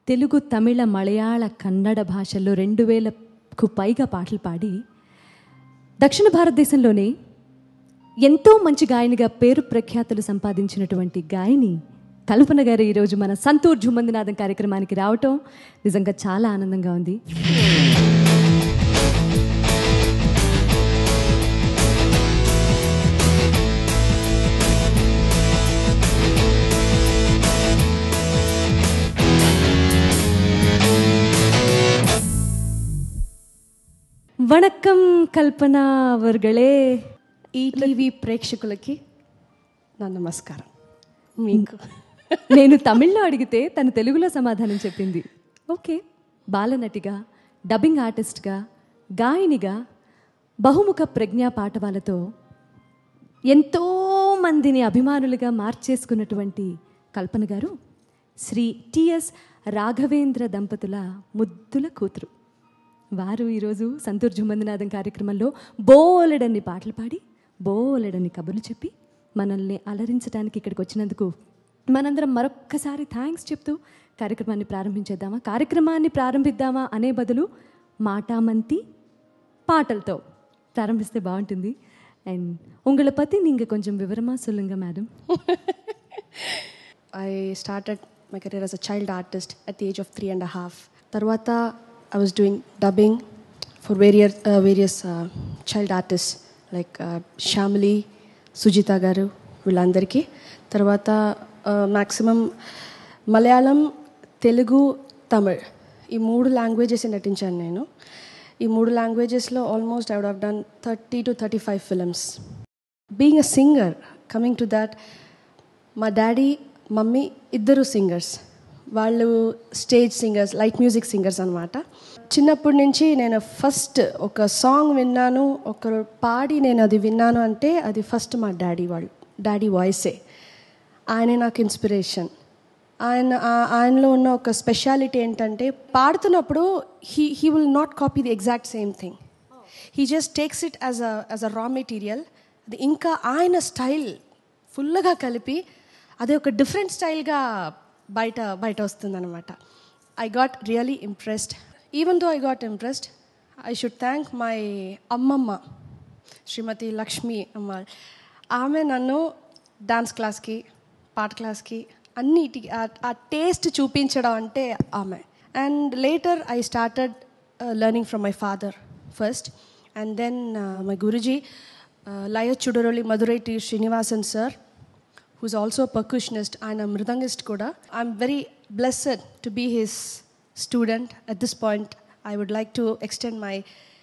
తెలుగు తమిళ మలయాళ కన్నడ భాషల్లో రెండు వేలకు పైగా పాటలు పాడి దక్షిణ భారతదేశంలోనే ఎంతో మంచి గాయనిగా పేరు ప్రఖ్యాతులు సంపాదించినటువంటి గాయని కల్పన గారు ఈరోజు మన సంతూర్ జుమ్మందినాథం కార్యక్రమానికి రావటం నిజంగా చాలా ఆనందంగా ఉంది వణక్కం కల్పన అవర్గళే ఈటీవీ ప్రేక్షకులకి నా నమస్కారం మీకు నేను తమిళ్లో అడిగితే తను తెలుగులో సమాధానం చెప్పింది ఓకే బాలనటిగా డబ్బింగ్ ఆర్టిస్ట్గా గాయనిగా బహుముఖ ప్రజ్ఞా పాఠవాలతో ఎంతో మందిని అభిమానులుగా మార్చేసుకున్నటువంటి కల్పన గారు శ్రీ టిఎస్ రాఘవేంద్ర దంపతుల ముద్దుల కూతురు వారు ఈరోజు సంతూర్ జుమందినాథం కార్యక్రమంలో బోలెడన్ని పాటలు పాడి బోలెడన్ని కబుర్లు చెప్పి మనల్ని అలరించడానికి ఇక్కడికి వచ్చినందుకు మనందరం మరొక్కసారి థ్యాంక్స్ చెప్తూ కార్యక్రమాన్ని ప్రారంభించేద్దామా కార్యక్రమాన్ని ప్రారంభిద్దామా అనే బదులు మాటామంతి పాటలతో ప్రారంభిస్తే బాగుంటుంది అండ్ உங்களை பற்றி நீங்கள் கொஞ்சம் விவரமாக சொல்லுங்கள் madam I started my career as a child artist at the age of three and half తర్వాత I was doing dubbing for various various child artist like Shamili Sujitha garu వీళ్ళందరికీ తర్వాత మ్యాక్సిమం మలయాళం తెలుగు తమిళ్ ఈ మూడు లాంగ్వేజెస్ నటించాను నేను ఈ మూడు లాంగ్వేజెస్లో almost I would have done thirty two thirty five films being a singer coming to that మా డాడీ మమ్మీ ఇద్దరు సింగర్స్ వాళ్ళు stage singers light music singers అనమాట చిన్నప్పటి నుంచి నేను ఫస్ట్ ఒక సాంగ్ విన్నాను ఒకరు పాడి నేను అది విన్నాను అంటే అది ఫస్ట్ మా డాడీ వాళ్ళు డాడీ వాయిసే ఆయనే నాకు ఇన్స్పిరేషన్ ఆయన ఆ- ఆయనలో ఉన్న ఒక స్పెషాలిటీ ఏంటంటే పాడుతున్నప్పుడు he he will not copy the exact same thing he just takes it as a as a raw material అది ఇంకా ఆయన స్టైల్ ఫుల్గా కలిపి అది ఒక డిఫరెంట్ స్టైల్గా బయట బయట వస్తుందన్నమాట I got really impressed even though I got impressed I should thank my అమ్మమ్మ శ్రీమతి లక్ష్మి అమ్మ ఆమె నన్ను డాన్స్ క్లాస్కి పాట క్లాస్కి అన్నిటికి ఆ- ఆ టేస్ట్ చూపించడం అంటే ఆమె and later I started learning from my father first and then my guruji లయ చుడరొలి Madurai T Srinivasan sir who's also a percussionist and a mridangist kuda. I'm very blessed to be his student. At this point, I would like to extend my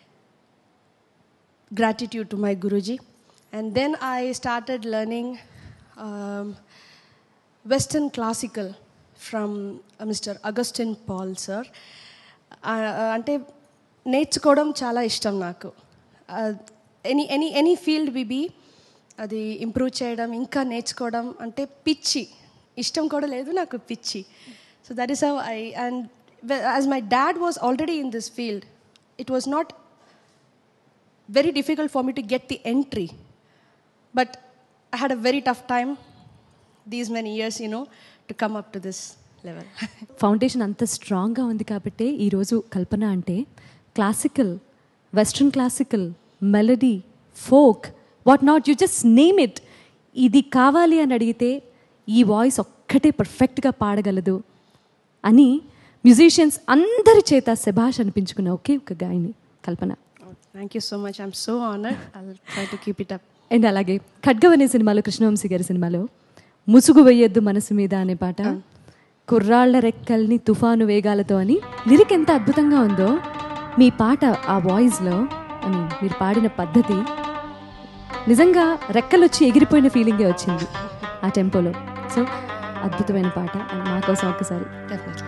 gratitude to my Guruji. And then I started learning um, Western classical from uh, Mr. Augustine Paul, sir. Uh, అంటే నేర్చుకోవడం చాలా ఇష్టం నాకు any any any field బిబి అది improve చేయడం ఇంకా నేర్చుకోవడం అంటే పిచ్చి ఇష్టం కూడా లేదు నాకు పిచ్చి so that is how I and as my dad was already in this field it was not very difficult for me to get the entry. But I had a very tough time these many years, you know, to come up to this level. Foundation అంత స్ట్రాంగ్గా ఉంది కాబట్టి ఈరోజు కల్పన అంటే classical western classical melody folk what not you just name it ఇది కావాలి అని అడిగితే ఈ వాయిస్ ఒక్కటే పర్ఫెక్ట్గా పాడగలదు అని మ్యూజిషియన్స్ అందరి చేత శభాష్ అనిపించుకున్న ఒకే ఒక గాయని Kalpana Oh, Thank you so much. I'm so honored. I'll try to keep it up. And అలాగే ఖడ్గవనే సినిమాలో కృష్ణవంశీ గారి సినిమాలో ముసుగు వెయ్యొద్దు మనసు మీద అనే పాట కుర్రాళ్ల రెక్కల్ని తుఫాను వేగాలతో అని లిరిక్ ఎంత అద్భుతంగా ఉందో మీ పాట ఆ వాయిస్లో అని మీరు పాడిన పద్ధతి నిజంగా రెక్కలొచ్చి ఎగిరిపోయిన ఫీలింగే వచ్చింది ఆ టెంపోలో సో అద్భుతమైన పాట అండ్ మా కోసం ఒక్కసారి Definitely.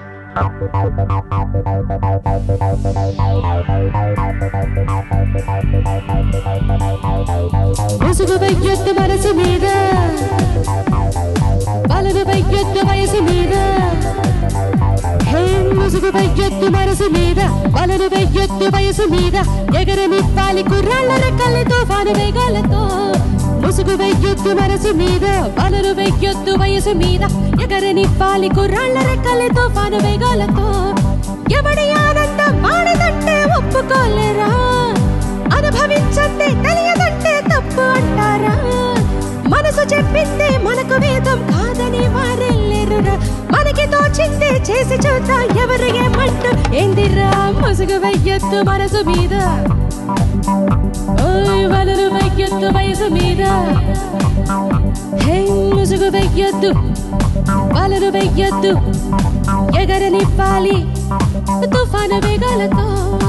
ముసుగు వెయ్యొద్దు మనసు మీద బలదు వెయ్యొద్దు వయసు మీద హే ముసుగు వెయ్యొద్దు మనసు మీద బలదు వెయ్యొద్దు వయసు మీద ఎగరనివ్వాలి కుర్రాళ్ళ రెక్కల్ని తుఫాను వేగాలతో ముసుగు వెయ్యొద్దు మనసు మీద వలలు వెయ్యొద్దు వయసు మీద ఎగరనివ్వాలి కుర్రాళ్ళ రెక్కలి తుఫాను వేగాలతో ఎవడి ఆనందం వాడిదంటే ఒప్పుకోలేరా అనుభవించండి తెలియదంటే తప్పు అంటారా మనసు చెప్పింది మనకు వేదం కాదని వారెళ్ళేరురా మనకి తోచింది చేసి చూద్దాం ఎవరు ఏమంటూ ఏందిరా ముసుగు వెయ్యొద్దు మనసు మీద ఓయ్ వలలు వెయ్యొద్దు వయసు మీద హే ముసుగు వెయ్యొద్దు వలలు వెయ్యొద్దు ఎగరనివ్వాలి తుఫాను వేగాలతో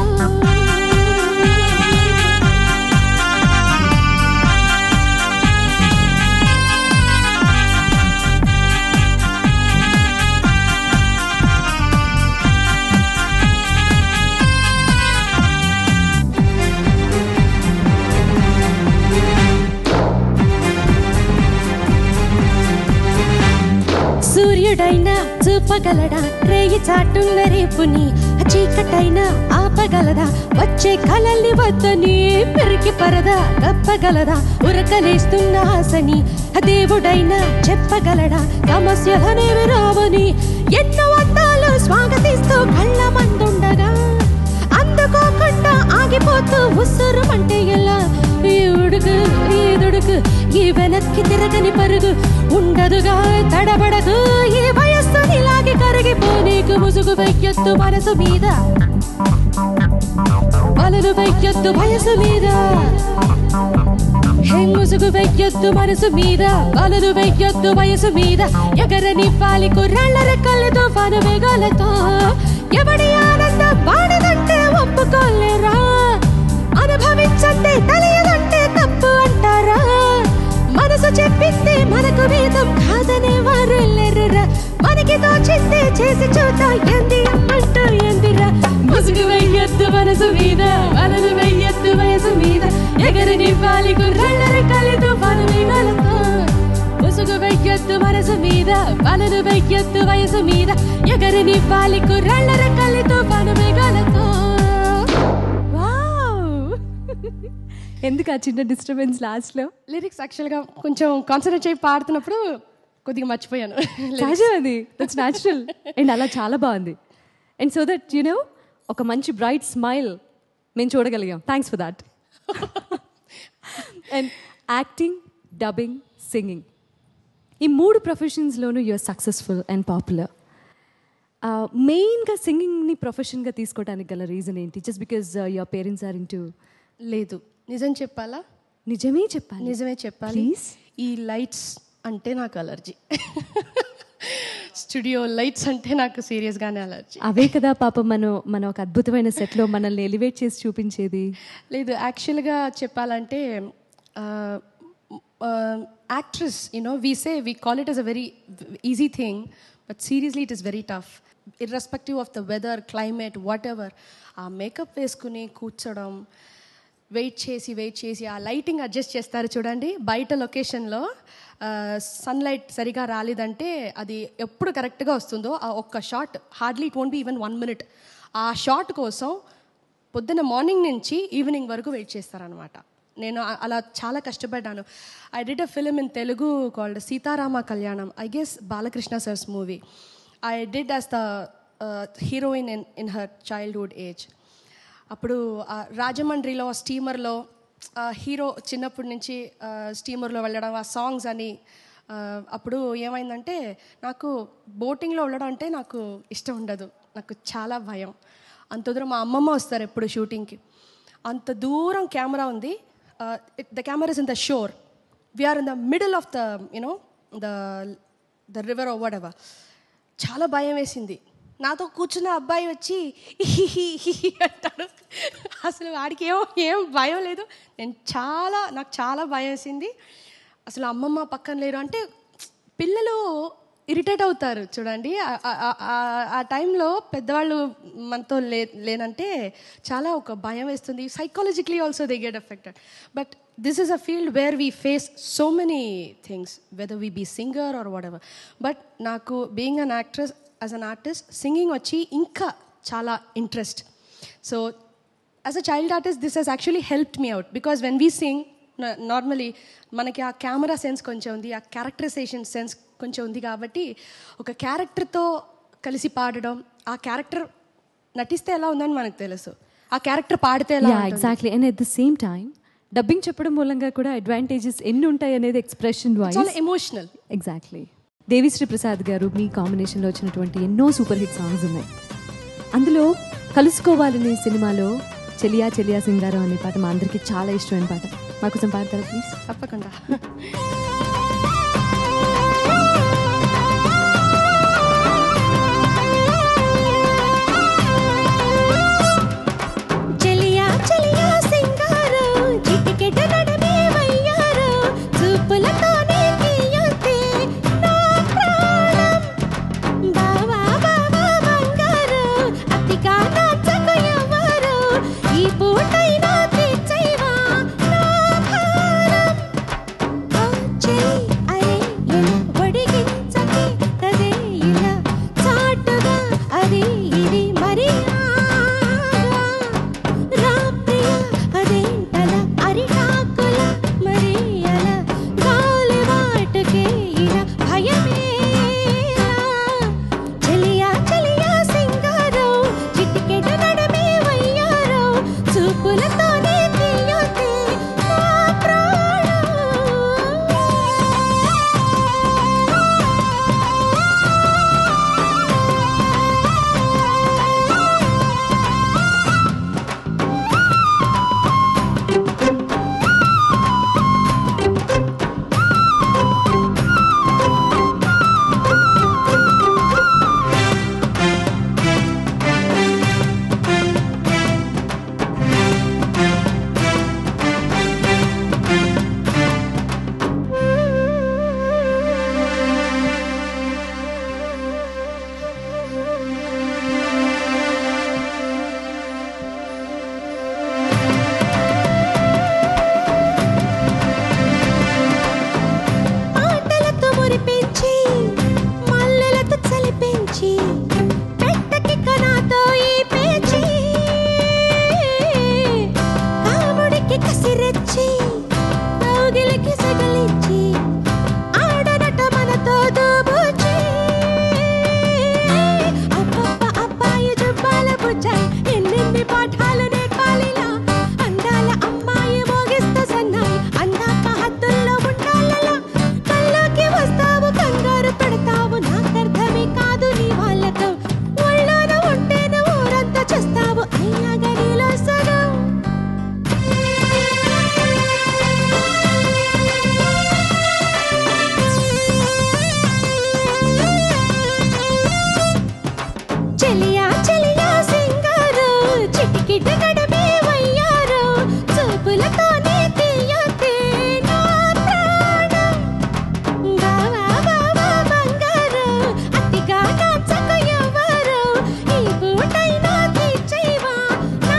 సూర్యుడైనా చూపగలడా రేయి చాటున్న రేపుని చీకటైనా ఆపగలదా వచ్చే కలల్ని వద్దని పెరికి పరదా కప్పగలదా ఉరకలేస్తున్న ఆశని దేవుడైనా చెప్పగలడా సమస్యలనేవి రావని ఎన్నో అద్దాలు స్వాగతిస్తూ కళ్ళ మందుండగా అందుకోకుండా ఆగిపోతూ ఉస్సురమంటే ఎలా ఈ ఉడుకు ఈ దుడుకు ఈ వెనక్కి తిరగని పరుగు ఉండదుగా తడబడదు ఈ వయస్సు ఇలాగే కరిగిపో నీకు ముసుగు వెయ్యొద్దు మనసు మీద వలలు వెయ్యొద్దు వయసు మీద హే ముసుగు వెయ్యొద్దు మనసు మీద వలలు వెయ్యొద్దు వయసు మీద ఎగరనివ్వాలి కుర్రాళ్ళ రెక్కలు తుఫాను వేగాలతో ఎవడి ఆనందం వాడిదంటే ఒప్పుకోలేరా అనుభవించండి తెలియదంటే తప్పు అంటారా మనసు చెప్పింది మనకు వేదం కాదనే వారు లేరురా మనకి తోచింది చేసి చూద్దాం ఎంది అంటూ ఎందిరా ముసుగు వెయ్యొద్దు మనసు మీద వలలు వెయ్యొద్దు వయసు మీద ఎగరనివ్వాలి కుర్రాళ్ళ రెక్కలు తుఫాను వేగాలతో ముసుగు వెయ్యొద్దు మనసు మీద వలలు వెయ్యొద్దు వయసు మీద ఎగరనివ్వాలి కుర్రాళ్ళ రెక్కలు తుఫాను వేగాలతో ఎందుకు ఆ చిన్న డిస్టర్బెన్స్ లాస్ట్లో లిరిక్స్ యాక్చువల్గా కొంచెం కాన్సన్ట్రేట్ చేయి పాడుతున్నప్పుడు కొద్దిగా మర్చిపోయాను సహజం అది దట్స్ న్యాచురల్ అండ్ అలా చాలా బాగుంది and so that you know ఒక మంచి బ్రైట్ స్మైల్ మేము చూడగలిగాం thanks for that and acting dubbing singing ఈ మూడు ప్రొఫెషన్స్లోనూ యూఆర్ సక్సెస్ఫుల్ అండ్ పాపులర్ మెయిన్గా సింగింగ్ని ప్రొఫెషన్గా తీసుకోవడానికి గల రీజన్ ఏంటి just because your parents are into లేదు నిజం చెప్పాలా నిజమే చెప్పాలి నిజమే చెప్పాలి Please. ఈ లైట్స్ అంటే నాకు అలర్జీ స్టూడియో లైట్స్ అంటే నాకు సీరియస్గానే అలర్జీ అవే కదా పాపం మనం మన ఒక అద్భుతమైన సెట్లో మనల్ని ఎలివేట్ చేసి చూపించేది లేదు యాక్చువల్గా చెప్పాలంటే actress you know we say we call it as a very easy thing but seriously it is very tough irrespective of the weather climate whatever ఆ మేకప్ వేసుకుని కూర్చోడం వెయిట్ చేసి వెయిట్ చేసి ఆ లైటింగ్ అడ్జస్ట్ చేస్తారు చూడండి బయట లొకేషన్లో సన్లైట్ సరిగా రాలేదంటే అది ఎప్పుడు కరెక్ట్గా వస్తుందో ఆ ఒక్క shot hardly it won't be even one minute ఆ షాట్ కోసం పొద్దున్న మార్నింగ్ నుంచి ఈవినింగ్ వరకు వెయిట్ చేస్తారనమాట నేను అ- అలా చాలా కష్టపడ్డాను I did a film in Telugu called Seetharama Kalyanam I guess Balakrishna sir's movie I did as the heroine in in her childhood age అప్పుడు ఆ రాజమండ్రిలో స్టీమర్లో హీరో చిన్నప్పటి నుంచి ఆ, స్టీమర్లో వెళ్ళడం ఆ సాంగ్స్ అని ఆ, అప్పుడు ఏమైందంటే నాకు బోటింగ్లో వెళ్ళడం అంటే నాకు ఇష్టం ఉండదు నాకు చాలా భయం అంత దూరం మా అమ్మమ్మ వస్తారు ఎప్పుడు షూటింగ్కి అంత దూరం కెమెరా ఉంది the camera is in the shore we are in the middle of the you know the the river or whatever చాలా భయం వేసింది నాతో కూర్చున్న అబ్బాయి వచ్చి "ఇహిహి, ఇహిహి" అంటాడు అసలు వాడికి ఏం ఏం భయం లేదు నేను చాలా నాకు చాలా భయం వేసింది అసలు అమ్మమ్మ పక్కన లేరు అంటే పిల్లలు ఇరిటేట్ అవుతారు చూడండి ఆ- ఆ- ఆ- ఆ- ఆ టైంలో పెద్దవాళ్ళు మనతో లే లేనంటే చాలా ఒక భయం వేస్తుంది psychologically also they get affected but this is a field where we face so many things whether we be singer or whatever but నాకు being an actress as an artist singing వచ్చి ఇంకా చాలా interest so as a child artist this has actually helped me out because when we sing normally మనకి ఆ camera sense కొంచెం ఉంది ఆ characterisation sense కొంచెం ఉంది కాబట్టి ఒక క్యారెక్టర్తో కలిసి పాడడం ఆ క్యారెక్టర్ నటిస్తే ఎలా ఉందని మనకు తెలుసు ఆ క్యారెక్టర్ పాడితే ఎలా యా ఉంటుంది? Exactly and at the same time dubbing చెప్పడం మూలంగా కూడా అడ్వాంటేజెస్ ఎన్ని ఉంటాయి అనేది ఎక్స్ప్రెషన్ చాలా wise emotional exactly Devi Sri Prasad garu మీ కాంబినేషన్లో వచ్చినటువంటి ఎన్నో సూపర్ హిట్ సాంగ్స్ ఉన్నాయి అందులో కలుసుకోవాలనే సినిమాలో చెలియా చెలియా సింగారం అనే పాట మా అందరికీ చాలా ఇష్టమైన పాట మా కోసం పాడతారా ప్లీజ్ తప్పకుండా చెలియా చెలియా సింగారు చిటికెట నడమే వయ్యారు చూపులతోనే తీయొద్దే నా ప్రాణం బావా బావా బంగారు అతిగా నాచకు ఎవరు ఈ పూటైనా తీర్చైవా నా భారం ఓ చెలి అరే ఇలా ఒడిగించకి కదే ఇలా చాటుగా అది ఇది మరి రా ప్రియ అదేంటల అరిటాకుల మరి అలా గాలి వాటుకే ఇలా భయమేలా చెలియా చెలియా సింగారో చిటికెట నడమే వయ్యారో చూపులతోనే తీయొద్దే నా ప్రాణం మాటలతో మురిపించి మల్లెలతో చలిపించి పెట్టకి కనాతో ఈ పేచి కాముడికి కసిరెచ్చి కౌగిలికి సగలిచ్చి ఆడనట మనతో దోబూచి అబ్బబ్బ అబ్బాయి జుబ్బాల బుజ్జాయి ఎన్నెన్ని పాఠాలు నేర్పాలిలా అందాల అమ్మాయి మోగిస్తా సన్నాయి అందాక హద్దుల్లో ఉండాలలా కల్లోకి వస్తావు కంగారు పెడతావు నాకర్థమే కాదు నీ వాళ్ళతో ఒళ్ళోన ఉంటేనే ఊరంతా చేస్తావు అయ్యాక నీలో సగం చెలియా చెలియా సింగారు చిటికిట గడమే వయ్యారు చూపులతోనే తీయతే నా ప్రాణం బావా బావా బంగారు అతిగా నాచక ఎవరు ఈ పూటైనా తీర్చేవా నా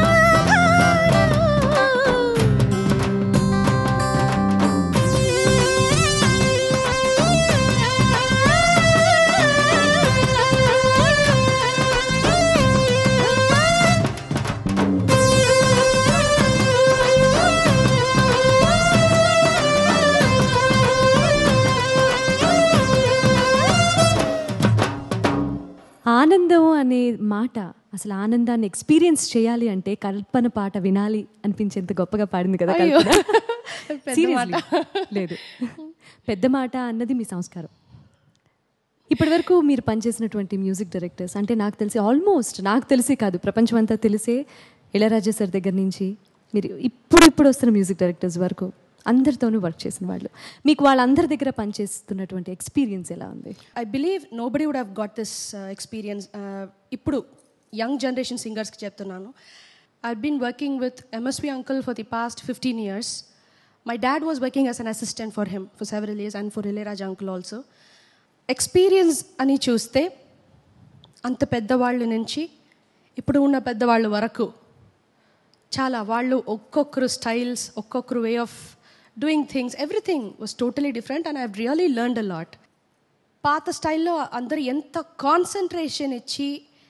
ఆనందం అనే మాట అసలు ఆనందాన్ని ఎక్స్పీరియన్స్ చేయాలి అంటే కల్పన పాట వినాలి అనిపించేంత గొప్పగా పాడింది కదా అయ్యో. కల్పన పెద్ద Seriously. మాట. లేదు పెద్ద మాట అన్నది మీ సంస్కారం ఇప్పటి వరకు మీరు పనిచేసినటువంటి మ్యూజిక్ డైరెక్టర్స్ అంటే నాకు తెలిసి ఆల్మోస్ట్ నాకు తెలిసి కాదు ప్రపంచం అంతా తెలిసే ఇళరాజా సార్ దగ్గర నుంచి మీరు ఇప్పుడు ఇప్పుడు వస్తున్న మ్యూజిక్ డైరెక్టర్స్ వరకు అందరితోనూ వర్క్ చేసిన వాళ్ళు మీకు వాళ్ళందరి దగ్గర పనిచేస్తున్నటువంటి ఎక్స్పీరియన్స్ ఎలా ఉంది I believe nobody would have got this experience ఇప్పుడు యంగ్ జనరేషన్ సింగర్స్కి చెప్తున్నాను I been working with MSV uncle for the past fifteen years my dad was working as an assistant for him for several years and for Ilaiyaraaja uncle also experience అని చూస్తే అంత పెద్దవాళ్ళ నుంచి ఇప్పుడు ఉన్న పెద్దవాళ్ళ వరకు చాలా వాళ్ళు ఒక్కొక్కరు స్టైల్స్ ఒక్కొక్కరు way of doing things everything was totally different and I really learned a lot పాత స్టైల్లో అందరూ ఎంత కాన్సన్ట్రేషన్ ఇచ్చి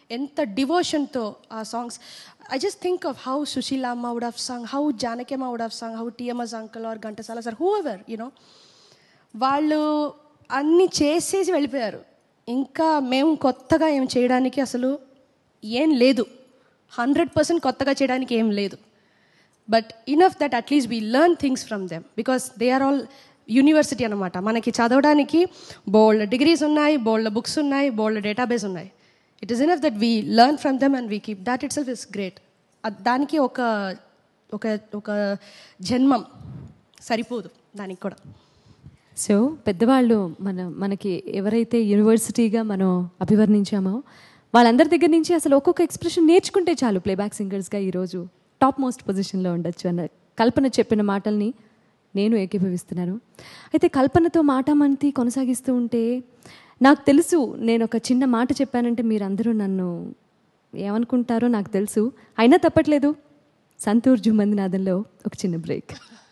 ఎంత డివోషన్తో ఆ songs I just think of how Susheelamma would have sung how Janakamma would have sung how TMS uncle or Ghantasala sir whoever you know వాళ్ళు అన్నీ చేసేసి వెళ్ళిపోయారు ఇంకా మేము కొత్తగా ఏం చేయడానికి అసలు ఏం లేదు హండ్రెడ్ పర్సెంట్ కొత్తగా చేయడానికి ఏం లేదు but enough that at least we learn things from them because they are all university అనమాట మనకి చదవడానికి బోల్డ్ డిగ్రీస్ ఉన్నాయి బోల్డ్ బుక్స్ ఉన్నాయి బోల్డ్ డేటాబేస్ ఉన్నాయి it is enough that we learn from them and we keep that itself is great దానికి ఒక ఒక ఒక జన్మం సరిపోదు దానికి కూడా సో పెద్దవాళ్ళు మన మనకి ఎవరైతే యూనివర్సిటీగా మనం అభివర్ణించామో వాళ్ళందరి దగ్గర నుంచి అసలు ఒక్కొక్క ఎక్స్ప్రెషన్ నేర్చుకుంటే చాలు ప్లేబ్యాక్ సింగర్స్గా ఈరోజు టాప్ మోస్ట్ పొజిషన్లో ఉండొచ్చు అన్న కల్పన చెప్పిన మాటల్ని నేను ఏకీభవిస్తున్నాను అయితే కల్పనతో మాట మంతి కొనసాగిస్తూ ఉంటే నాకు తెలుసు నేను ఒక చిన్న మాట చెప్పానంటే మీరందరూ నన్ను ఏమనుకుంటారో నాకు తెలుసు అయినా తప్పట్లేదు సంతూర్ జుమ్మందినాథంలో ఒక చిన్న బ్రేక్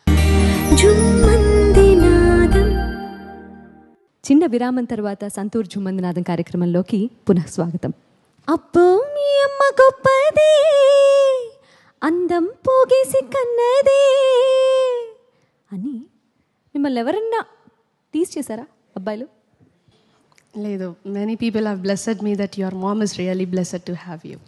చిన్న విరామం తర్వాత సంతూర్ జుమ్మందినాథం కార్యక్రమంలోకి పునః స్వాగతం అబ్బో మీ అమ్మ గొప్పదే అందం పోగేసి కన్నదే అని మిమ్మల్ని ఎవరన్నా టీస్ చేశారా అబ్బాయిలు లేదు many people have blessed me that your mom is really blessed to have you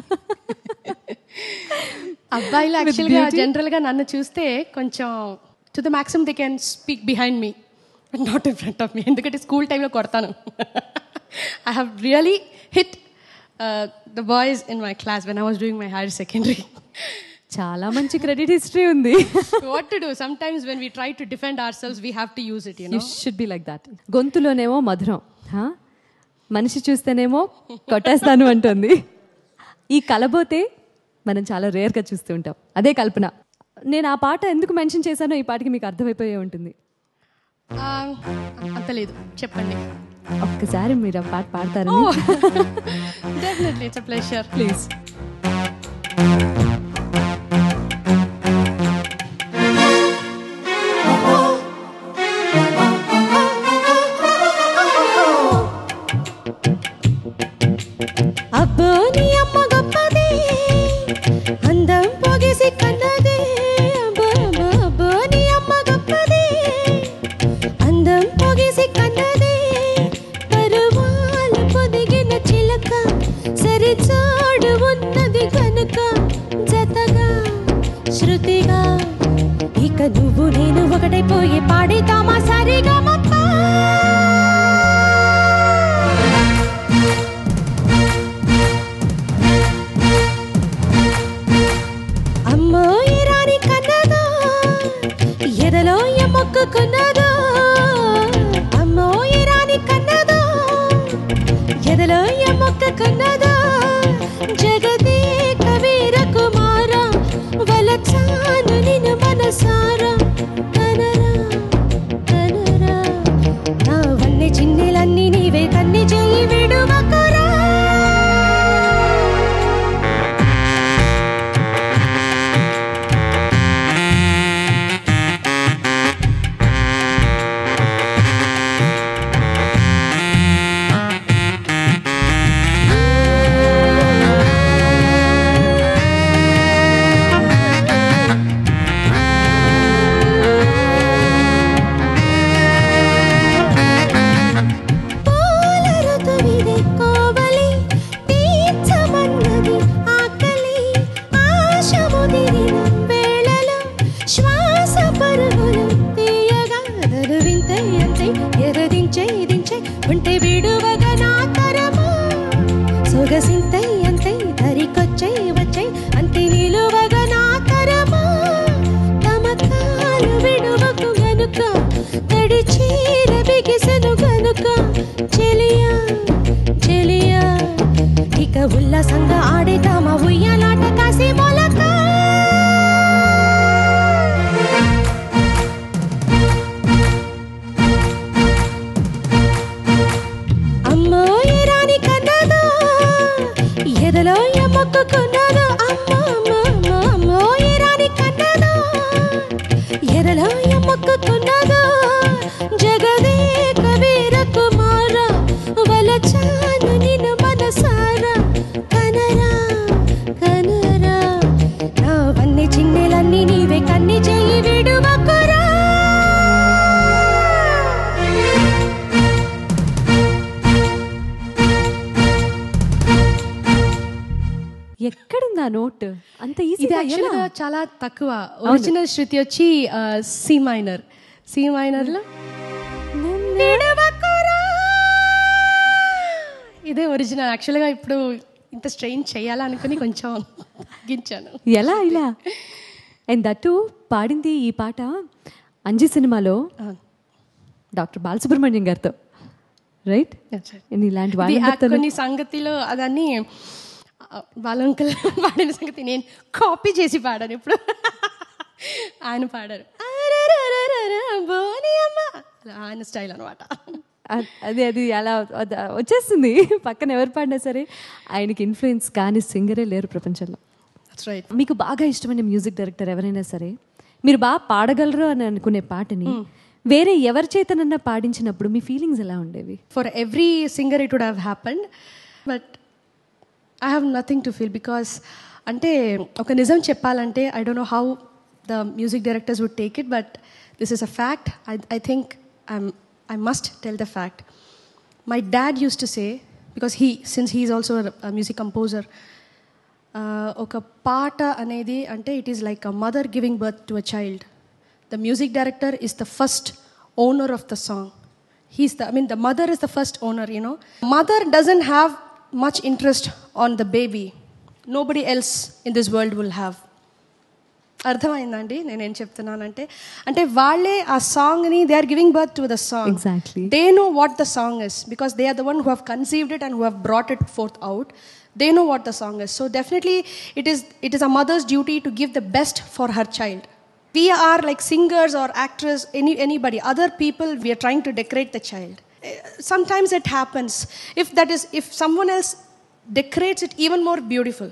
అబ్బాయిలు యాక్చువల్గా జనరల్గా నన్ను చూస్తే కొంచెం to the maximum they can speak behind me but not in front of me ఎందుకంటే స్కూల్ టైంలో కొడతాను I have really hit the boys in my class when I was doing my higher secondary చాలా మంచి credit history ఉంది what to do sometimes when we try to defend our selves we have to use it you you should be like that గొంతులోనేమో మధురం హా? మనిషి చూస్తేనేమో కొట్టేస్తాను అంటుంది ఈ కలబోతే మనం చాలా రేర్గా చూస్తూ ఉంటాం అదే కల్పన నేను ఆ పాట ఎందుకు మెన్షన్ చేశానో ఈ పాటకి మీకు అర్థమైపోయే ఉంటుంది అంత లేదు చెప్పండి ఒక్కసారి మీరు ఆ పాట పాడతారని definitely it's a pleasure please అబ్బో నీ అమ్మ గొప్పదే అందం పోగేసి కన్నదే అబ్బో అబ్బో అబ్బో నీ అమ్మ గొప్పదే అందం పోగేసి కన్నదే పరువాలు పొదిగిన చిలక సరి చోడు ఉన్నది కనుక జతగా శృతిగా ఇక నువ్వు నేను ఒకటైపోయి పాడితామా సరిగా అమ్మో ఈ రాణి కన్నదో ఎదలో ఎమ్మొక్కున్నదో అమ్మో ఈ రాణి కన్నదో ఎదలో ఎమ్మొక్కున్నదో జగదే కవీర కుమార వలచాను నిన్ను మనసారా కనరా కనరా నా వన్నె చిన్నెలన్నీ నీవే కన్ని చెయ్యి విడువకరా పూల ఋతువిదే కోవలి తీర్చమన్నది ఆకలి ఆశ ముదిరిన వేళలో శ్వాస పరుగులు తీయగా నలు వింతై అంతే ఎరదించే దించే ఉంటే విడువగా నా తరమా సొగసింతై అంతే దరికొచ్చే వచ్చే అంతే నిలువగా నా తరమా తమకాలు విడువకు గనుక తడి చీర బిగిసెను గనుక చెలియా చెలియా ఇక ఉల్లాసంగా ఆడేదామా ఉయ్యాలాట కాసి మొలక అమ్మో ఈ రాణి కన్నదో ఎదలో ఎమ్మొక్కున్నదో అమ్మో అమ్మో అమ్మో అమ్మో ఈ రాణి కన్నదో ఎదలో ఎమ్మొక్కున్నదో జగదే కవీర కుమార వలచాను నిన్ను మనసారా ఎక్కడుంది ఆ నోట్ అంత ఇది ఈజీ యాక్చువల్గా చాలా తక్కువ ఒరిజినల్ శృతి వచ్చి సి మైనర్ సి మైనర్లో ఇదే ఒరిజినల్ యాక్చువల్గా ఇప్పుడు ఇంత స్ట్రెయిన్ చేయాలనుకుని కొంచెం తగ్గించాను ఎలా ఇలా అండ్ దట్టు పాడింది ఈ పాట అంజి సినిమాలో డాక్టర్ బాలసుబ్రహ్మణ్యం గారితో రైట్ ఇలాంటి ఇది వాళ్ళ ఆ కొన్ని సంగతిలో అదన్నీ వాళ్ళ అంకుల్ పాడిన సంగతి నేను కాపీ చేసి పాడాను ఇప్పుడు ఆయన పాడారు "అరరరరర, బోని అమ్మ." అలా ఆయన స్టైల్ అనమాట అ- అది అది అలా అది వచ్చేస్తుంది పక్కన ఎవరు పాడినా సరే ఆయనకి ఇన్ఫ్లుయెన్స్ కానీ సింగరే లేరు ప్రపంచంలో దట్స్ రైట్ మీకు బాగా ఇష్టమైన మ్యూజిక్ డైరెక్టర్ ఎవరైనా సరే మీరు బాగా పాడగలరు అని అనుకునే పాటని వేరే ఎవరి చేతనన్నా పాడించినప్పుడు మీ ఫీలింగ్స్ ఎలా ఉండేవి for every singer it would have happened but I have nothing to feel because అంటే ఒక నిజం చెప్పాలంటే I don't know how the music directors would take it but this is a fact I I think I'm I must tell the fact my dad used to say because he since he is also music composer ఒక పాట అనేది అంటే it is like a mother giving birth to a child the music director is the first owner of the song he's the I mean the mother is the first owner you know mother doesn't have much interest on the baby nobody else in this world will have అర్థమైందండి నేనేం చెప్తున్నానంటే అంటే వాళ్ళే ఆ సాంగ్ని they are giving birth to the song Exactly. they know what the song is because they are the one who have conceived it and who have brought it forth out they know what the song is so definitely it is it is a mother's duty to give the best for her child we are like singers or actors any anybody other people we are trying to decorate the child Eh, sometimes it happens if that is if someone else decorates it even more beautiful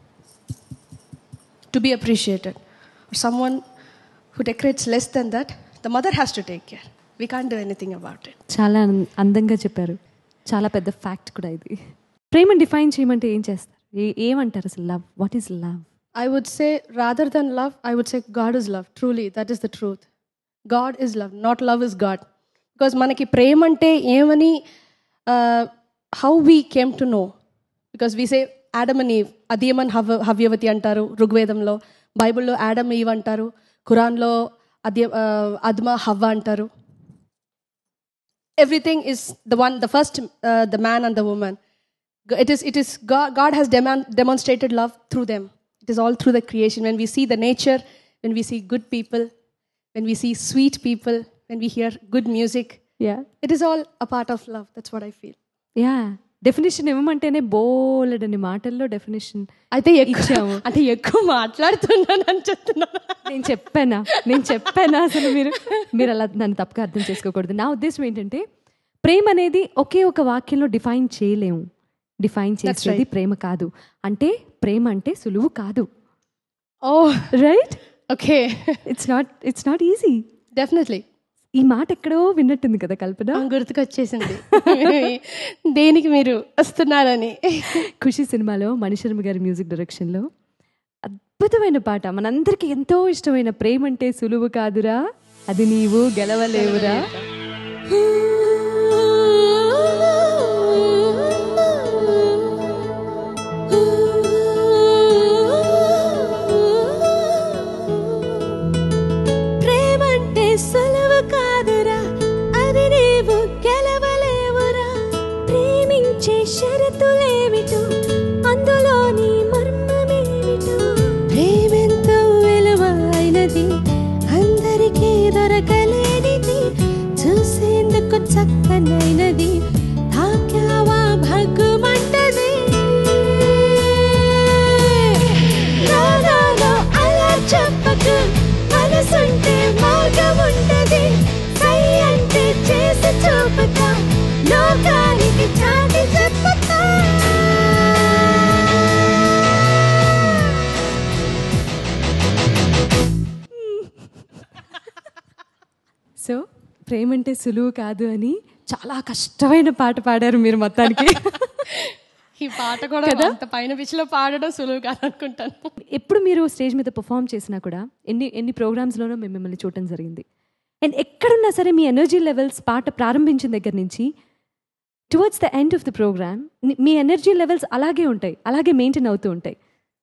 to be appreciated or someone who decorates less than that the mother has to take care we can't do anything about it చాలా అం- అందంగా చెప్పారు చాలా పెద్ద fact కూడా ఇది ప్రేమ define చేయమంటే ఏం చేస్తారు ఏ- ఏమంటారు అసలు love what is love I would say, rather than love, I would say God is love. Truly, that is the truth. God is love, not love is God. Because మనకి ప్రేమ అంటే ఏమని how we came to know because we say Adam and Eve అదేమని హవ హవ్యవతి అంటారు ఋగ్వేదంలో బైబిల్లో యాడమ్ ఈవ్ అంటారు ఖురాన్లో అదే అద్మ హవ్వ అంటారు everything is the one the first uh, the man and the woman G- it is it is god, god has demon- demonstrated love through them it is all through the creation when we see the nature when we see good people when we see sweet people when we hear good music yeah it is all a part of love that's what i feel yeah definition ఇవ్వమంటేనే బోలెడని మాటల్లో definition అయితే ఎక్కువ ఇచ్చాము. అంటే ఎక్కువ మాట్లాడుతున్నాను అని చెప్తున్నాను నేను చెప్పానా నేను చెప్పానా అసలు మీరు మీరు అలా నన్ను తప్పుగా అర్థం చేసుకోకూడదు నా ఉద్దేశం ఏంటంటే ప్రేమ అనేది ఒకే ఒక వాక్యంలో డిఫైన్ చేయలేము డిఫైన్ చేసేది ప్రేమ కాదు అంటే ప్రేమ అంటే సులువు కాదు oh right okay it's not it's not easy definitely ఈ మాట ఎక్కడో విన్నట్టుంది కదా కల్పన గుర్తుకొచ్చేసింది దేనికి మీరు వస్తున్నారని ఖుషి సినిమాలో మణిశర్మ గారి మ్యూజిక్ డైరెక్షన్లో అద్భుతమైన పాట మనందరికీ ఎంతో ఇష్టమైన ప్రేమ అంటే సులువు కాదురా అది నీవు గెలవలేవురా ప్రేమంటే సులువు కాదురా అది నీవు గెలవలేవురా ప్రేమించే షరతులేమిటో అందులోని మర్మమేమిటో ప్రేమెంతో విలువైనది అందరికీ దొరకలేనిది చూసేందుకు చక్కనైనది తాకావా భగ్గుమంటది నాలో అలా చెప్పకు మనసుంటే మార్గం ఉండదు సై అంటే చేసి చూపుతా లోకానికి చాటి చెప్పుతా సో ప్రేమ అంటే సులువు కాదు అని చాలా కష్టమైన పాట పాడారు మీరు మొత్తానికి ఈ పాట కూడా అంత పైన పిచ్చిలో పాడడం సులువు కాదు అనుకుంటాను ఎప్పుడు మీరు స్టేజ్ మీద పర్ఫామ్ చేసినా కూడా ఎన్ని ఎన్ని ప్రోగ్రామ్స్లోనో మేము మిమ్మల్ని చూడటం జరిగింది అండ్ ఎక్కడున్నా సరే మీ ఎనర్జీ లెవెల్స్ పాట ప్రారంభించిన దగ్గర నుంచి towards the end of the program మీ ఎనర్జీ లెవెల్స్ అలాగే ఉంటాయి అలాగే మెయింటైన్ అవుతూ ఉంటాయి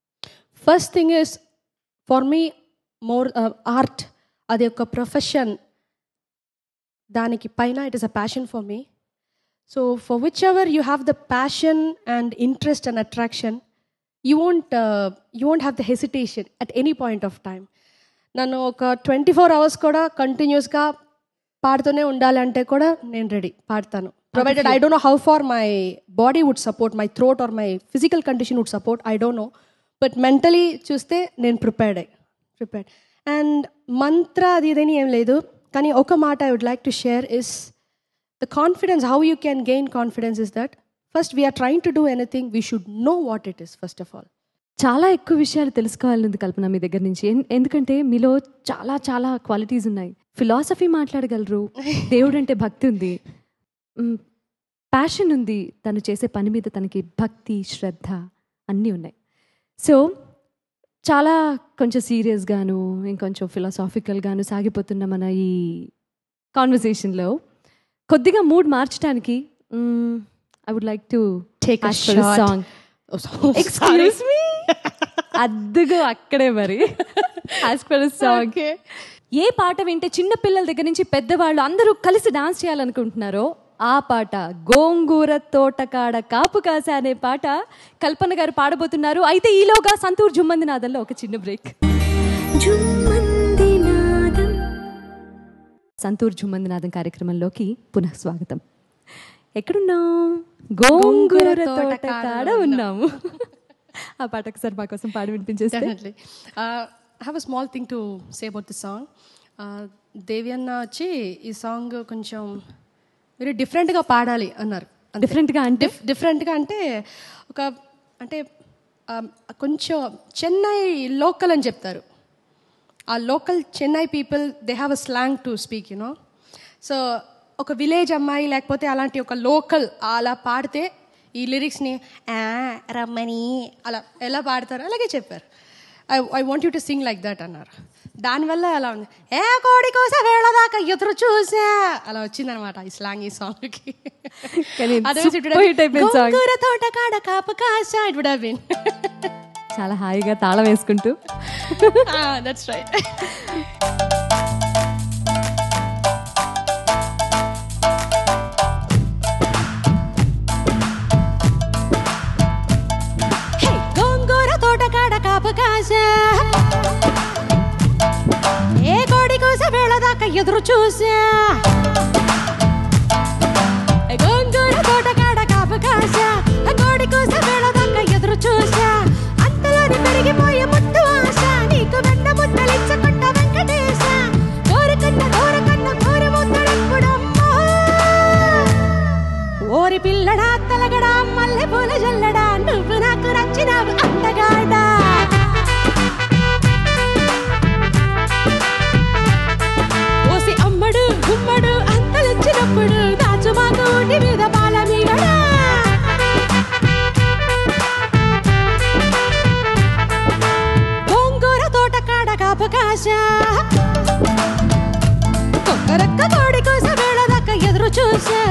first thing is for me more art అది ఒక ప్రొఫెషన్ దానికి పైన it is a passion for me so for whichever you have the passion and interest and attraction you won't you won't have the hesitation at any point of time నన్ను ఒక twenty four hours కూడా కంటిన్యూస్గా పాడుతూనే ఉండాలంటే కూడా నేను ready పాడతాను provided I don't know how far my body would support my throat or my physical condition would support I don't know but mentally చూస్తే నేను ప్రిపేర్డ్ అయ్యి ప్రిపేర్డ్ అండ్ మంత్ర అది ఇదని ఏం లేదు కానీ ఒక మాట I would like to share is the confidence how you can gain confidence is that first we're trying to do anything we should know what it is first of all చాలా ఎక్కువ విషయాలు తెలుసుకోవాలనుంది కల్పన మీ దగ్గర నుంచి ఎన్- ఎందుకంటే మీలో చాలా చాలా క్వాలిటీస్ ఉన్నాయి ఫిలాసఫీ మాట్లాడగలరు దేవుడు అంటే భక్తి ఉంది ప్యాషన్ ఉంది తను చేసే పని మీద తనకి భక్తి శ్రద్ధ అన్నీ ఉన్నాయి సో చాలా కొంచెం సీరియస్గాను ఇంకొంచెం ఫిలాసాఫికల్గాను సాగిపోతున్న మన ఈ కాన్వర్సేషన్లో కొద్దిగా మూడ్ మార్చడానికి I would like to Take a shot. Song excuse me అద్దుగో అక్కడే మరి యాజ్ పర్ సాంగ్ ఏ పాట వింటే చిన్న పిల్లల దగ్గర నుంచి పెద్దవాళ్ళు అందరూ కలిసి డాన్స్ చేయాలనుకుంటున్నారో ఆ పాట గోంగూర తోటకాడ కాపు కాసే అనే పాట కల్పన గారు పాడబోతున్నారు అయితే ఈలోగా సంతూర్ జుమ్మంది నాదంలో ఒక చిన్న బ్రేక్ సంతూర్ జుమ్మందినాథం కార్యక్రమంలోకి పునః స్వాగతం ఎక్కడున్నాం గోంగూర తోటకాడ ఉన్నాము ఆ పాట ఒకసారి మా కోసం పాడి వినిపించేస్తే definitely I have a small thing to say about the song Devi అన్న వచ్చి ఈ సాంగ్ కొంచెం మీరు డిఫరెంట్గా పాడాలి అన్నారు డిఫరెంట్గా అంటే డిఫరెంట్గా అంటే ఒక అంటే um, కొంచెం చెన్నై లోకల్ అని చెప్తారు ఆ local Chennai people they have a slang to speak you know so ఒక విలేజ్ అమ్మాయి లేకపోతే అలాంటి ఒక లోకల్ అలా పాడితే ఈ లిరిక్స్ని "ఆ, రమ్మని అలా ఎలా పాడతారు అలాగే చెప్పారు I I want you to sing like that అన్నారు దానివల్ల అలా ఉంది ఏ కోడి కోసం వేళదాకా ఎదురు చూసా అలా వచ్చిందనమాట ఈ స్లాంగ్ ఈ సాంగ్కి కానీ super hit అయిపోయింది song. తోట కాడ కాపు కాస ఇట్ వుడ్ హావ్ బీన్ చాలా హాయిగా తాళం వేసుకుంటూ దట్స్ రైట్ గోంగూర తోటకాడ కాపు కాసా ఏ కోడి కోస వేళదాకా ఎదురు చూసా ఏ గోంగూర తోటకాడ కాపు కాసా ఆ కోడి కోస వేళదాకా ఎదురు చూసా అంతలోని పెరిగిపోయే ముద్దు ఆశ నీకు వెన్న ముద్దలించకుండా వెంకటేశ కోరికన్న కోరకన్న కోరి ముద్దడెప్పుడమ్మా ఓరి పిల్లడా తలగడా మల్లె పూల జల్లడా నువ్వు నాకు నచ్చినావు అందగాడా ఓసి అమ్మడు గుమ్మడు అంతలిచ్చినప్పుడు దాచు మాకు ఊటి మీద పాల మీగడా గోంగూర తోట కాడ కాపకాశ కొక్కరక్క కోడి కోసం వేళదాకా ఎదురు చూసా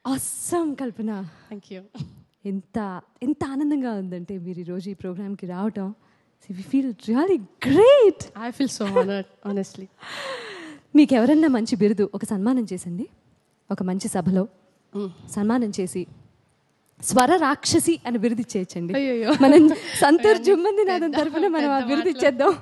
అస్సం కల్పన థ్యాంక్ యూ ఎంత ఎంత ఆనందంగా ఉందంటే మీరు ఈరోజు ఈ ప్రోగ్రామ్కి రావటం we feel really great I feel so honoured honestly మీకు ఎవరన్నా మంచి బిరుదు ఒక సన్మానం చేసండి ఒక మంచి సభలో సన్మానం చేసి స్వర రాక్షసి అని బిరుదు ఇచ్చేయచ్చండి అయ్యయ్యో. మనం సంతూర్ జుమ్మంది నాదం తరఫున మనం ఆ బిరుదు ఇచ్చేద్దాం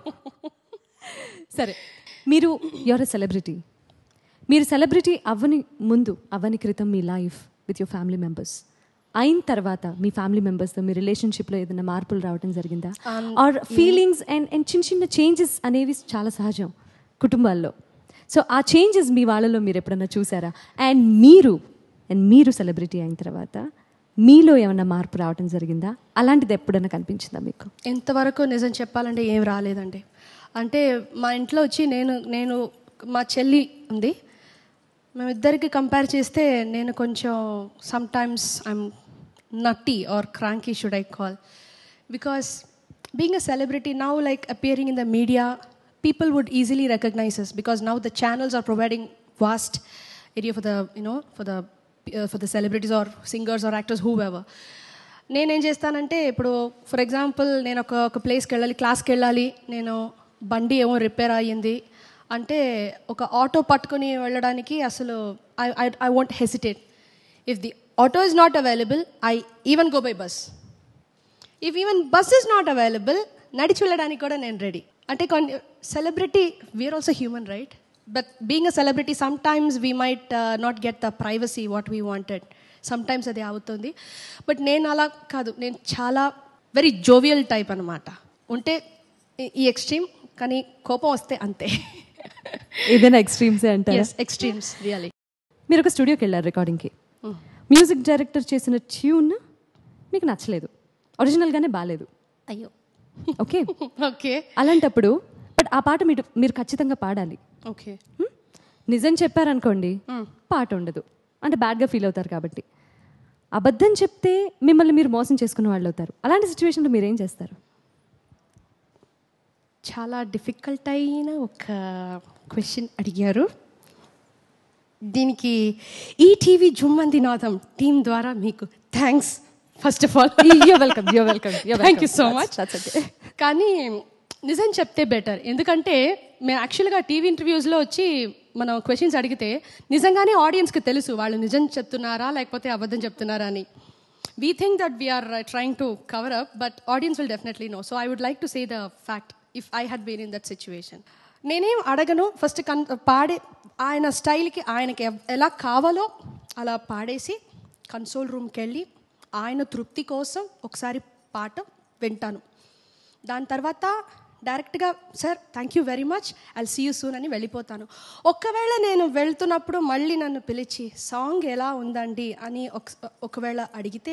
సరే మీరు యువర్ సెలబ్రిటీ మీరు సెలబ్రిటీ అవ్వని ముందు అవ్వని క్రితం మీ life with your family members అయిన తర్వాత మీ ఫ్యామిలీ మెంబర్స్తో మీ రిలేషన్షిప్లో ఏదైనా మార్పులు రావడం జరిగిందా ఆర్ ఫీలింగ్స్ అండ్ అండ్ చిన్న చిన్న చేంజెస్ అనేవి చాలా సహజం కుటుంబాల్లో సో ఆ చేంజెస్ మీ వాళ్ళలో మీరు ఎప్పుడన్నా చూసారా అండ్ మీరు అండ్ మీరు సెలబ్రిటీ అయిన తర్వాత మీలో ఏమన్నా మార్పు రావడం జరిగిందా అలాంటిది ఎప్పుడన్నా కనిపించిందా మీకు ఎంతవరకు నిజం చెప్పాలంటే ఏం రాలేదండి అంటే మా ఇంట్లో వచ్చి నేను నేను మా చెల్లి ఉంది మేమిద్దరికి కంపేర్ చేస్తే నేను కొంచెం sometimes I'm nutty or cranky should I call because being a celebrity now like appearing in the media people would easily recognise us because now the channels are providing vast area for the you know for the uh, for the celebrities or singers or actors whoever నేనేం చేస్తానంటే ఇప్పుడు for example నేను ఒక ఒక ప్లేస్కి వెళ్ళాలి క్లాస్కి వెళ్ళాలి నేను బండి ఏమో రిపేర్ అయ్యింది అంటే ఒక ఆటో పట్టుకొని వెళ్ళడానికి అసలు I I I want hesitate if the auto is not available I even go by bus if even bus is not available నడిచి వెళ్ళడానికి కూడా నేను రెడీ అంటే కొన్ని celebrity we're also human right but being a celebrity sometimes we might not get the privacy what we wanted sometimes అది అవుతుంది but నేను అలా కాదు నేను చాలా వెరీ జోవియల్ టైప్ అనమాట ఉంటే ఈ- ఈ ఎక్స్ట్రీమ్ కానీ కోపం వస్తే అంతే ఏదైనా ఎక్స్ట్రీమ్సే అంటారా ఎస్ ఎక్స్ట్రీమ్స్ రియలీ మీరు ఒక స్టూడియోకి వెళ్ళారు రికార్డింగ్కి మ్యూజిక్ డైరెక్టర్ చేసిన ట్యూన్ మీకు నచ్చలేదు ఒరిజినల్గానే బాగాలేదు అయ్యో ఓకే ఓకే అలాంటప్పుడు బట్ ఆ పాట మీరు మీరు ఖచ్చితంగా పాడాలి ఓకే హ్మ్? నిజం చెప్పారనుకోండి పాట ఉండదు అంటే బ్యాడ్గా ఫీల్ అవుతారు కాబట్టి అబద్ధం చెప్తే మిమ్మల్ని మీరు మోసం చేసుకున్న వాళ్ళు అవుతారు అలాంటి సిచ్యువేషన్లో మీరు ఏం చేస్తారు చాలా డిఫికల్ట్ అయిన ఒక క్వశ్చన్ అడిగారు దీనికి ఈ టీవీ జుమ్మంది నాదం టీం ద్వారా మీకు thanks first of all you welcome you welcome thank you so much కానీ నిజం చెప్తే బెటర్ ఎందుకంటే మేము యాక్చువల్గా టీవీ ఇంటర్వ్యూస్లో వచ్చి మనం క్వశ్చన్స్ అడిగితే నిజంగానే ఆడియన్స్కి తెలుసు వాళ్ళు నిజం చెప్తున్నారా లేకపోతే అబద్ధం చెప్తున్నారా అని we think that we're trying to cover up but audience will definitely know so I would like to say the fact if I had been in that situation నేనేం అడగను ఫస్ట్ కన్ పాడే ఆయన స్టైల్కి ఆయనకి ఎవ్- ఎలా కావాలో అలా పాడేసి కన్సోల్ రూమ్కి వెళ్ళి ఆయన తృప్తి కోసం ఒకసారి పాట వింటాను దాని తర్వాత డైరెక్ట్గా sir thank you very much I see you soon అని వెళ్ళిపోతాను ఒకవేళ నేను వెళ్తున్నప్పుడు మళ్ళీ నన్ను పిలిచి సాంగ్ ఎలా ఉందండి అని ఒక ఒకవేళ అడిగితే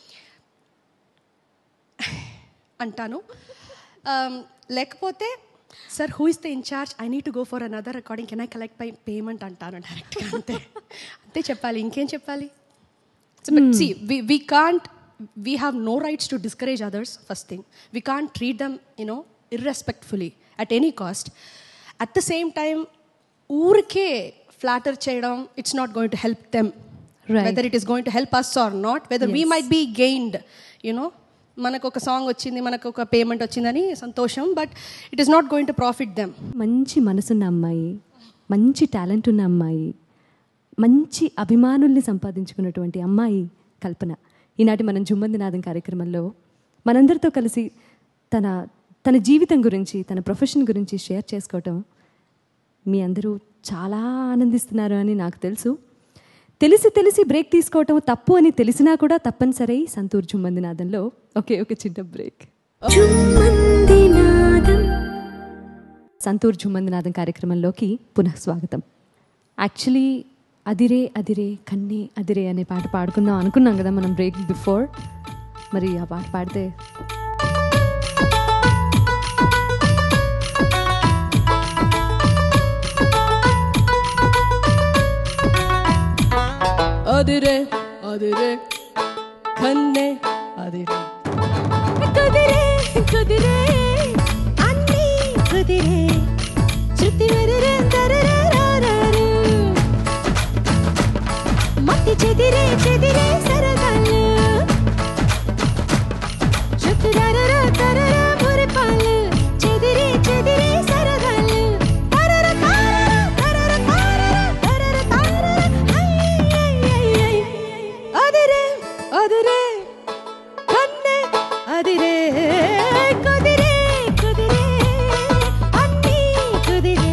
అంటాను Um, లేకపోతే sir who is the incharge I need to go for another recording can I collect by payment అంటాను డైరెక్ట్గా అంతే అంతే చెప్పాలి ఇంకేం చెప్పాలి So, but see, we, we can't, we have no rights to discourage others, first thing. We can't treat them, you know, irrespectfully at any cost. At the same time, ఊరికే flatter చేయడం it's not going to help them Right. Whether it is going to help us or not whether we might be gained you know మనకు ఒక song వచ్చింది మనకు ఒక payment వచ్చిందని సంతోషం but it is not going to profit them మంచి మనసున్న అమ్మాయి మంచి టాలెంట్ ఉన్న అమ్మాయి మంచి అభిమానుల్ని సంపాదించుకున్నటువంటి అమ్మాయి కల్పన ఈనాటి మనం జుమ్మందినాథం కార్యక్రమంలో మనందరితో కలిసి తన తన జీవితం గురించి తన ప్రొఫెషన్ గురించి షేర్ చేసుకోవటం మీ అందరూ చాలా ఆనందిస్తున్నారు అని నాకు తెలుసు తెలిసి తెలిసి బ్రేక్ తీసుకోవటం తప్పు అని తెలిసినా కూడా తప్పనిసరి సంతూర్ జుమ్మందినాథంలో ఒకే ఒక చిన్న బ్రేక్ సంతూర్ జుమ్మందినాథం కార్యక్రమంలోకి పునః స్వాగతం యాక్చువల్లీ అదిరే అదిరే కన్నే అదిరే అనే పాట పాడుకుందాం అనుకున్నాం కదా మనం బ్రేక్ బిఫోర్ మరి ఆ పాట పాడితే అదిరే అదిరే కన్నే అదిరే కుదిరే కుదిరే అన్నీ కుదిరే శృతి వెరరే తరరే రారారు మతి నీటి చెదిరే చెదిరే సరదాలు చుట్టురారరా తరరా మురిపాలు చెదిరే చెదిరే సరదాలు తరర తారర తరర తారర తరర తారర హై హై హై హై అదిరే అదిరే కన్నే అదిరే కుదిరే కుదిరే అన్నీ కుదిరే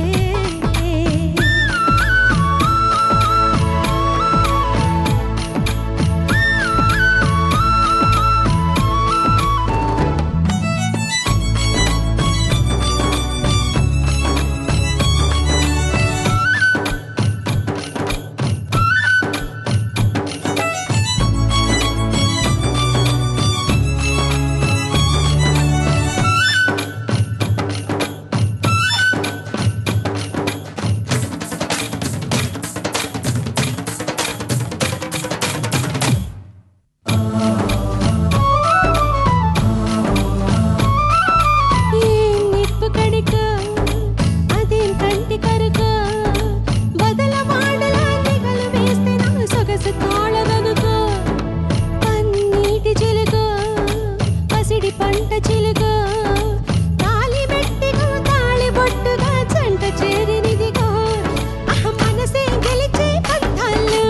ఏం నిప్పు కణిక అదేం కంటి కరుక బదల మాడలా నిగలు వేస్తే నా సొగసు తాళదనుక పన్నీటి చిలుక పసిడి పంట చిలుక తాలి మెట్టిగా తాళి బొట్టుగా జంట చేరినిదిగా అహ మనసే గెలిచే పంతాలు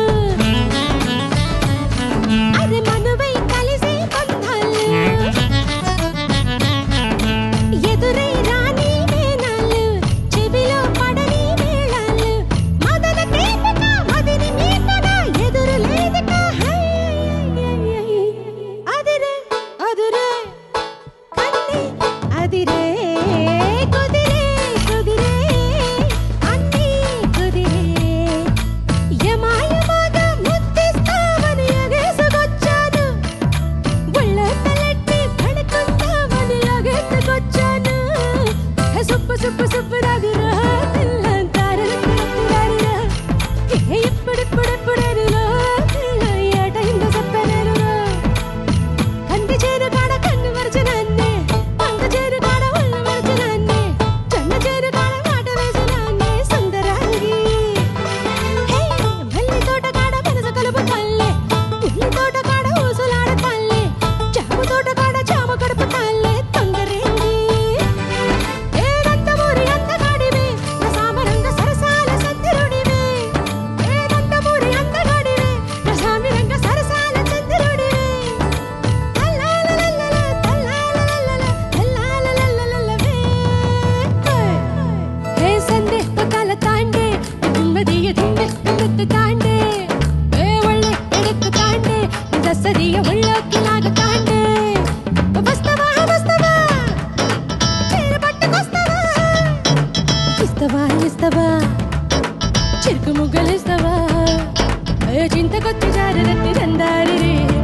అరే మనువై కలిసే పంతాలు ఎదురై రాని వేనాలు చెవిలో పడని మేళాలు మదన కేపిక మదిని మీటన ఎదురు లేదిక హై హై, హై. అదిరే అదురే కన్ని అదిరే కుదిరే కుదిరే అన్నీ కుదిరే యమాయమాగా ముద్దిస్తావని ఎగేసుకొచ్చాను ఒళ్ళ తలెట్టి పడుకుందామని లాగెత్తుకొచ్చాను హే సుప్పు సుప్పు సుప్పు రాదురా పిల్లంతారరా ఇప్పుడిప్పుడిప్పుడెరులో పిల్ల ఏటైందో చెప్పలేరురా కంది చేరు కాడ కన్ను మరచినాన్నే పంట చేరు కాడ ఒళ్ళు మరచినాన్నే జొన్న చేరు కాడ మాట వేసినాన్నే సుందరాంగి హే మల్లి తోట కాడ మనసు కలుపు తల్లే ఉల్లి తోట కాడ ఊసులాడ తల్లే జామ తోట కాడ జామ కడుపు తల్లే తొందరేంగి ఏ నందమూరి అందగాడివే నా సామరంగ సరసాల సంతిరుడివే ఏ నందమూరి అందగాడివే నా సామిరంగ సరసాల చంద్రుడివే తల్లాలలలల, తల్లాలలలల, తల్లాలలలలవే. హే సందే పకాల తాండే నిమ్మదియ దిండే నిన్నెత్త తాండే ఏ ఒళ్ళೆ ఎడెత్త తాండే దసరియ ఒళ్ళోకి లాగ తాండే వస్తవా వస్తవా చీర పట్టుకొస్తవా ఇస్తవా ఇస్తవా చిరుకు ముగ్గలిస్తవా ఏ చింతకొచ్చి జారదత్తి రందారి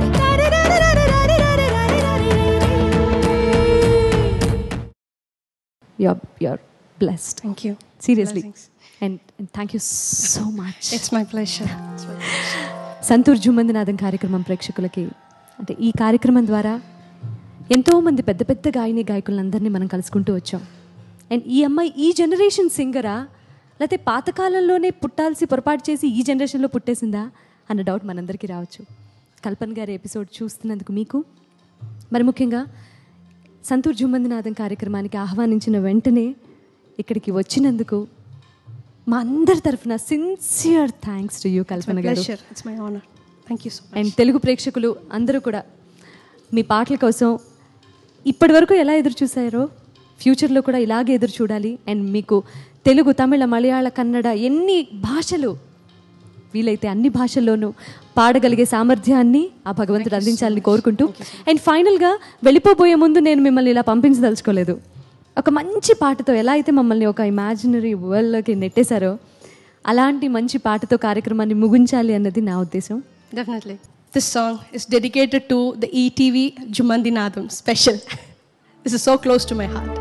you're you're blessed Thank you. Seriously Blessings. And thank you so much It's my pleasure. It's my pleasure. Santoor Jhummandinaadam కార్యక్రమం ప్రేక్షకులకి అంటే ఈ కార్యక్రమం ద్వారా ఎంతోమంది పెద్ద పెద్ద గాయని గాయకులందరినీ మనం కలుసుకుంటూ వచ్చాం అండ్ ఈ అమ్మాయి ఈ జనరేషన్ సింగరా లేకపోతే పాతకాలంలోనే పుట్టాల్సి పొరపాటు చేసి ఈ జనరేషన్లో పుట్టేసిందా అన్న డౌట్ మనందరికీ రావచ్చు కల్పన్ గారి ఎపిసోడ్ చూస్తున్నందుకు మీకు మరి ముఖ్యంగా సంతూర్ జుమ్మందినాథం కార్యక్రమానికి ఆహ్వానించిన వెంటనే ఇక్కడికి వచ్చినందుకు మా అందరి తరఫున sincere thanks to you It's my Kalpana గారు pleasure. It's my honor. Thank you so much. And Telugu ప్రేక్షకులు అందరూ కూడా మీ పాటల కోసం ఇప్పటి వరకు ఎలా ఎదురు చూసారో ఫ్యూచర్లో కూడా ఇలాగే ఎదురు చూడాలి అండ్ మీకు తెలుగు తమిళ మలయాళ కన్నడ ఎన్ని భాషలు వీలైతే అన్ని భాషల్లోనూ పాడగలిగే సామర్థ్యాన్ని ఆ భగవంతుడు అందించాలని కోరుకుంటూ అండ్ ఫైనల్గా వెళ్ళిపోబోయే ముందు నేను మిమ్మల్ని ఇలా పంపించదలుచుకోలేదు ఒక మంచి పాటతో ఎలా అయితే మమ్మల్ని ఒక ఇమాజినరీ వరల్డ్లోకి నెట్టేశారో అలాంటి మంచి పాటతో కార్యక్రమాన్ని ముగించాలి అన్నది నా ఉద్దేశం Definitely. This song is dedicated to the ETV Jumandi Nadam special. this is so close to my heart.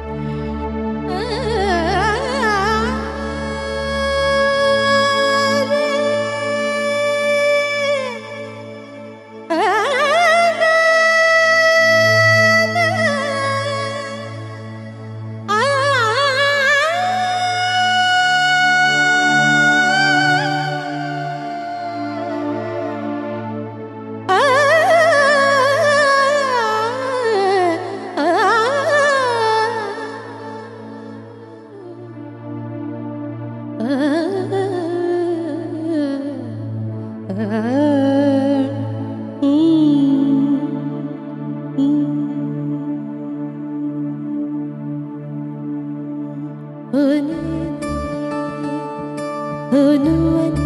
ఓ నువ్వని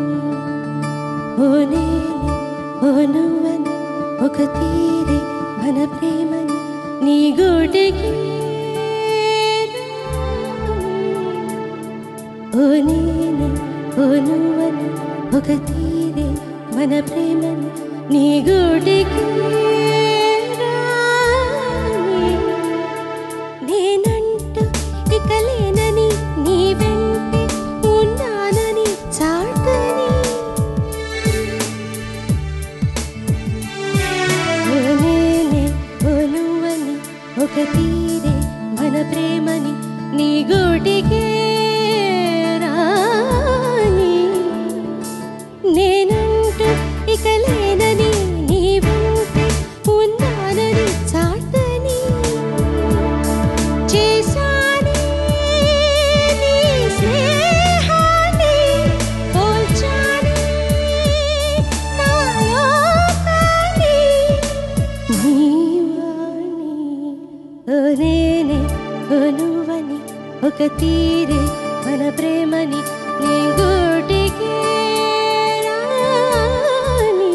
ఓ నేనే ఓ నువ్వని ఒక తీరే మన ప్రేమని నీ గూటికి ఓ నేనే ఓ నువ్వని ఒక తీరే మన ప్రేమని నీ గూటికి రాని. నేనంటూ ఇక లేనని నీ వెంటే ఉన్నానని చాటని ఓ నేనే ఓ నువ్వని ఒక తీరే మన ప్రేమని నీ గూటికే రాని నేనంటూ ఇక లేనని నీ వెంటే ఉన్నానని చాటని చేశానే నీ స్నేహాన్ని పోల్చానే నా లోకాన్ని నీవాణి ఓ నేనే ఓ నువ్వని ఒక తీరే మన ప్రేమని నీ గూటికి రాని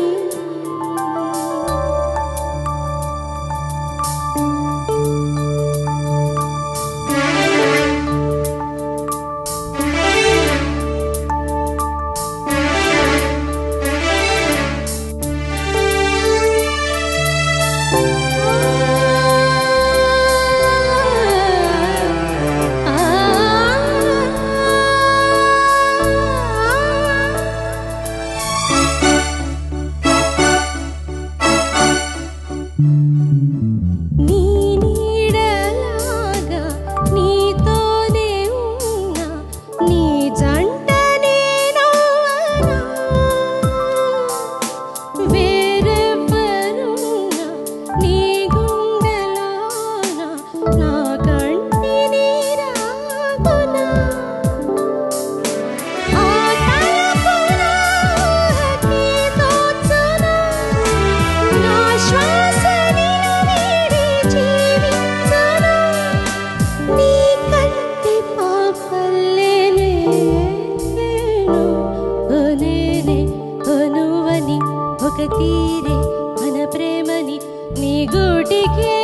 నీ నీడలాగా నీతోనే ఉన్నా నీ జంట నేనవ్వనా వేరెవ్వరున్నా నీ గుండెలోన నా కంటి నీరాగునా ఆ తలపున ఊహకి తోచునా నా శ్వాస నిన్ను వీడి జీవించునా నీ కంటి పాపల్లే నేను ఓ నేనే ఓ నువ్వని ఒక తీరే మన ప్రేమని నీ గూటికే